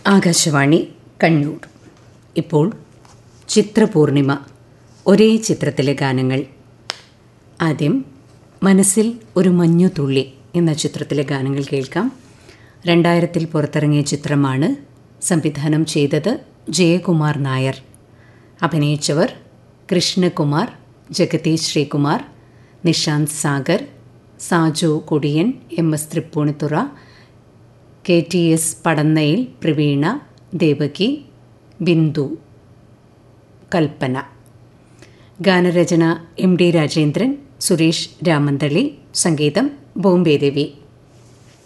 ആകാശവാണി കണ്ണൂർ ഇപ്പോൾ ചിത്രപൂർണിമ ഒരേ ചിത്രത്തിലെ ഗാനങ്ങൾ ആദ്യം മനസ്സിൽ ഒരു മഞ്ഞു തുള്ളി എന്ന ചിത്രത്തിലെ ഗാനങ്ങൾ കേൾക്കാം രണ്ടായിരത്തിൽ പുറത്തിറങ്ങിയ ചിത്രമാണ് സംവിധാനം ചെയ്തത് ജയകുമാർ നായർ അഭിനയിച്ചവർ Krishnakumar Jagadish Sreekumar Nishanth Sagar Saju Kodiyan M S Thrippunithura K T S Padannayil Praveena Devaki Bindu Kalpana ഗാനരചന എം ഡി രാജേന്ദ്രൻ സുരേഷ് രാമന്തളി സംഗീതം ബോംബെ ദേവി